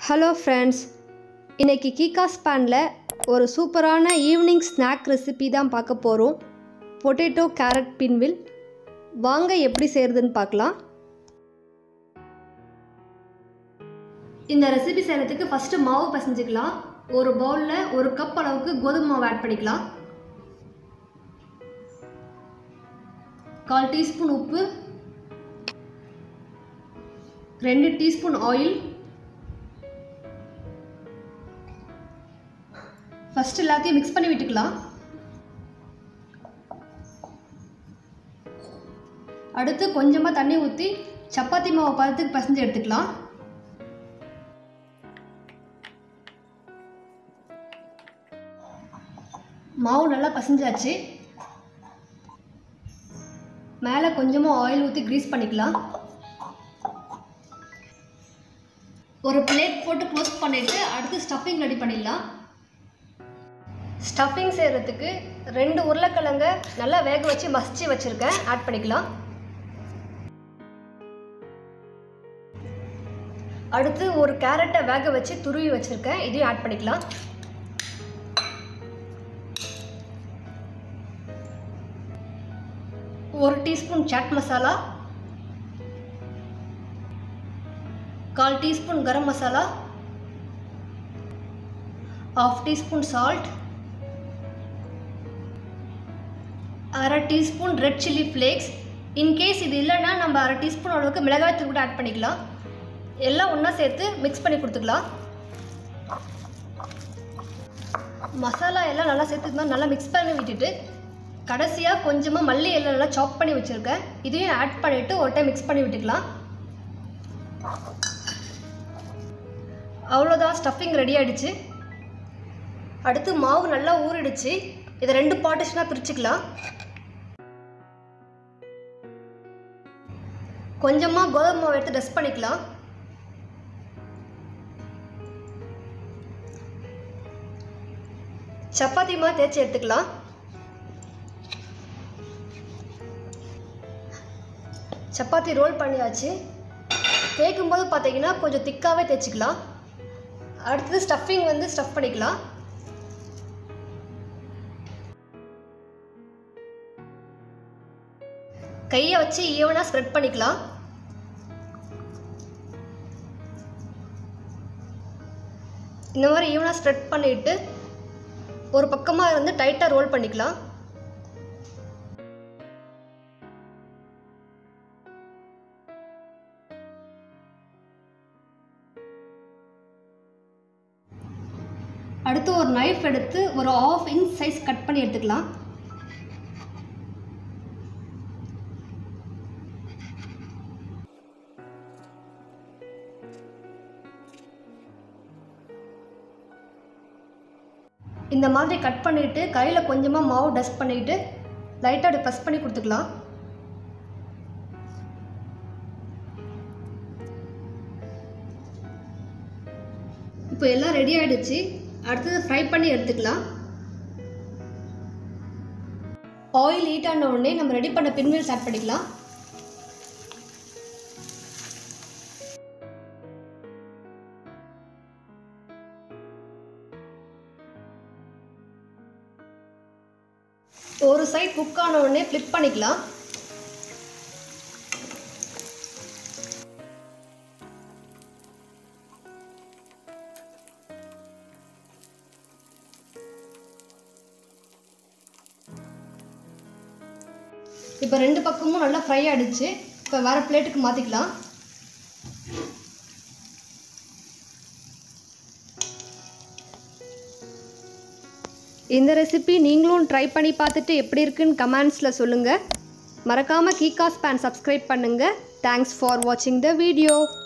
hello friends இன்னைக்கு கீகாஸ் பேனில் ஒரு சூப்பரான ஈவினிங் ஸ்நாக் ரெசிபி தான் பார்க்க போகிறோம் பொட்டேட்டோ கேரட் பின்வில் வாங்க எப்படி செய்கிறதுன்னு பார்க்கலாம் இந்த ரெசிபி செய்கிறதுக்கு ஃபஸ்ட்டு மாவு பிசைஞ்சுக்கலாம் ஒரு பவுலில் ஒரு கப் அளவுக்கு கோதுமை மாவு ஆட் பண்ணிக்கலாம் கால் டீஸ்பூன் உப்பு ரெண்டு டீஸ்பூன் ஆயில் ஃபர்ஸ்ட் எல்லாத்தையும் மிக்ஸ் பண்ணி விட்டுக்கலாம் அடுத்து கொஞ்சமாக தண்ணி ஊற்றி சப்பாத்தி மாவு பதத்துக்கு பிசைஞ்சு எடுத்துக்கலாம் மாவு நல்லா பசைஞ்சாச்சு மேலே கொஞ்சமாக ஆயில் ஊற்றி க்ரீஸ் பண்ணிக்கலாம் ஒரு பிளேட் போட்டு க்ளோஸ் பண்ணிவிட்டு அடுத்து ஸ்டஃபிங் ரெடி பண்ணிடலாம் ஸ்டஃபிங் செய்கிறதுக்கு ரெண்டு உருளைக்கிழங்க நல்லா வேக வச்சு மசிச்சு வச்சுருக்கேன் ஆட் பண்ணிக்கலாம் அடுத்து ஒரு கேரட்டை வேக வச்சு துருவி வச்சுருக்கேன் இதையும் ஆட் பண்ணிக்கலாம் ஒரு டீஸ்பூன் சாட் மசாலா கால் teaspoon garam masala half teaspoon salt அரை teaspoon red chilli flakes in case இது இல்லைன்னா நம்ம அரை டீஸ்பூன் அளவுக்கு மிளகாய் தூள் கூட ஆட் பண்ணிக்கலாம் எல்லாம் ஒன்றா சேர்த்து மிக்ஸ் பண்ணி கொடுத்துக்கலாம் மசாலா எல்லாம் நல்லா சேர்த்து நல்லா மிக்ஸ் பண்ணி விட்டுட்டு கடைசியாக கொஞ்சமாக மல்லி எல்லாம் நல்லா சாப் பண்ணி வச்சுருக்கேன் இதையும் ஆட் பண்ணிவிட்டு ஒரு டைம் மிக்ஸ் பண்ணி விட்டுக்கலாம் அவ்வளோதான் ஸ்டஃபிங் ரெடி ஆகிடுச்சு அடுத்து மாவு நல்லா ஊறிடுச்சு இதை ரெண்டு பார்ட்டிஷனாக பிரிச்சுக்கலாம் கொஞ்சமாக கோதுமை மாவு எடுத்து டஸ்ட் பண்ணிக்கலாம் சப்பாத்தி மாவு தேய்ச்சி எடுத்துக்கலாம் சப்பாத்தி ரோல் பண்ணியாச்சு தேய்க்கும் போது பார்த்தீங்கன்னா கொஞ்சம் திக்காகவே தேய்ச்சிக்கலாம் அடுத்தது ஸ்டஃபிங் வந்து ஸ்டஃப் பண்ணிக்கலாம் கையை வச்சு ஈவனாக ஸ்ப்ரெட் பண்ணிக்கலாம் இந்த மாதிரி ஈவனாக ஸ்ப்ரெட் பண்ணிவிட்டு ஒரு பக்கமாக இருந்து டைட்டாக ரோல் பண்ணிக்கலாம் அடுத்து ஒரு நைஃப் எடுத்து ஒரு ஆஃப் இன்ச் சைஸ் கட் பண்ணி எடுத்துக்கலாம் இந்த மாதிரி கட் பண்ணிவிட்டு கையில் கொஞ்சமாக மாவு டஸ்ட் பண்ணிவிட்டு லைட்டாக அப்படி ப்ரெஸ் பண்ணி கொடுத்துக்கலாம் இப்போ எல்லாம் ரெடி ஆகிடுச்சு அடுத்தது ஃப்ரை பண்ணி எடுத்துக்கலாம் ஆயில் ஹீட் ஆன உடனே நம்ம ரெடி பண்ண பின்வீல்ஸ் ஆட் பண்ணிக்கலாம் ஒரு சைட் குக் ஆன உடனே ஃப்ளிப் பண்ணிக்கலாம் இப்போ ரெண்டு பக்கமும் நல்லா ஃப்ரை ஆகிடுச்சு இப்போ வேறு பிளேட்டுக்கு மாற்றிக்கலாம் இந்த ரெசிபி நீங்களும் ட்ரை பண்ணி பார்த்துட்டு எப்படி இருக்குன்னு கமெண்ட்ஸில் சொல்லுங்கள் மறக்காமல் கீகாஸ் பேன் சப்ஸ்கிரைப் பண்ணுங்கள் தேங்க்ஸ் ஃபார் வாட்சிங் த வீடியோ